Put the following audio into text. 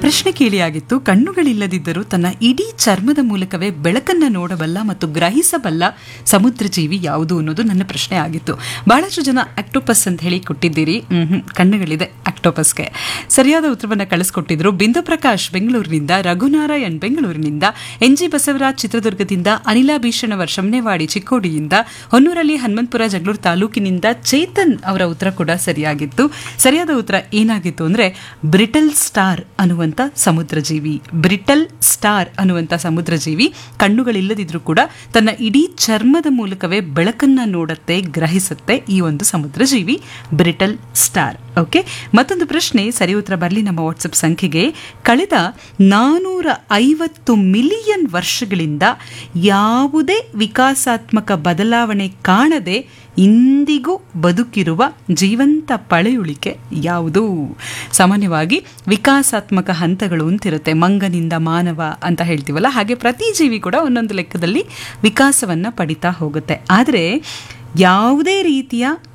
ಪ್ರಶ್ನೆ ಕೇಳಿಯಾಗಿತ್ತು ಕಣ್ಣುಗಳಿಲ್ಲದಿದ್ದರೂ ತನ್ನ ಇಡೀ ಚರ್ಮದ ಮೂಲಕವೇ ಬೆಳಕನ್ನ ನೋಡಬಲ್ಲ ಮತ್ತು ಗ್ರಹಿಸಬಲ್ಲ ಸಮುದ್ರ ಜೀವಿ ಯಾವುದು ಅನ್ನೋದು ನನ್ನ ಪ್ರಶ್ನೆ ಆಗಿತ್ತು ಬಹಳಷ್ಟು ಜನ ಆಕ್ಟೋಪಸ್ ಅಂತ ಹೇಳಿ ಕೊಟ್ಟಿದ್ದೀರಿ ಮ್ಹೂ, ಕಣ್ಣುಗಳಿದೆ ಆಕ್ಟೋಪಸ್ಗೆ ಸರಿಯಾದ ಉತ್ತರವನ್ನು ಕಳಿಸ್ಕೊಟ್ಟಿದ್ರು ಬಿಂದು ಪ್ರಕಾಶ್ ಬೆಂಗಳೂರಿನಿಂದ ರಘುನಾರಾಯಣ್ ಬೆಂಗಳೂರಿನಿಂದ ಎನ್ ಜಿ ಬಸವರಾಜ್ ಚಿತ್ರದುರ್ಗದಿಂದ ಅನಿಲಾ ಭೀಷಣ್ ಅವರ್ ಶಮನೆವಾಡಿ ಚಿಕ್ಕೋಡಿಯಿಂದ ಹೊನ್ನೂರಲ್ಲಿ ಹನುಮಂತಪುರ ಜಗಳೂರು ತಾಲೂಕಿನಿಂದ ಚೇತನ್ ಅವರ ಉತ್ತರ ಕೂಡ ಸರಿಯಾಗಿತ್ತು ಸರಿಯಾದ ಉತ್ತರ ಏನಾಗಿತ್ತು ಅಂದ್ರೆ ಬ್ರಿಟಲ್ ಸ್ಟಾರ್ ಅನ್ನುವಂಥ ಸಮುದ್ರ ಜೀವಿ ಬ್ರಿಟಲ್ ಸ್ಟಾರ್ ಅನ್ನುವಂಥ ಸಮುದ್ರ ಜೀವಿ ಕಣ್ಣುಗಳಿಲ್ಲದಿದ್ರೂ ಕೂಡ ತನ್ನ ಇಡೀ ಚರ್ಮದ ಮೂಲಕವೇ ಬೆಳಕನ್ನ ನೋಡುತ್ತೆ ಗ್ರಹಿಸುತ್ತೆ ಈ ಒಂದು ಸಮುದ್ರ ಜೀವಿ ಬ್ರಿಟಲ್ ಸ್ಟಾರ್ ಓಕೆ ಮತ್ತೊಂದು ಪ್ರಶ್ನೆ ಸರಿ ಉತ್ತರ ಬರಲಿ ನಮ್ಮ ವಾಟ್ಸಪ್ ಸಂಖ್ಯೆಗೆ ಕಳೆದ ನಾನೂರ ಐವತ್ತು ಮಿಲಿಯನ್ ವರ್ಷಗಳಿಂದ ಯಾವುದೇ ವಿಕಾಸಾತ್ಮಕ ಬದಲಾವಣೆ ಕಾಣದೆ ಇಂದಿಗೂ ಬದುಕಿರುವ ಜೀವಂತ ಪಳೆಯುಳಿಕೆ ಯಾವುದು ಸಾಮಾನ್ಯವಾಗಿ ವಿಕಾಸಾತ್ಮಕ ಹಂತಗಳು ಅಂತಿರುತ್ತೆ ಮಂಗನಿಂದ ಮಾನವ ಅಂತ ಹೇಳ್ತೀವಲ್ಲ ಹಾಗೆ ಪ್ರತಿ ಜೀವಿ ಕೂಡ ಒಂದೊಂದು ಲೆಕ್ಕದಲ್ಲಿ ವಿಕಾಸವನ್ನ ಪಡಿತಾ ಹೋಗುತ್ತೆ ಆದರೆ ಯಾವುದೇ ರೀತಿಯ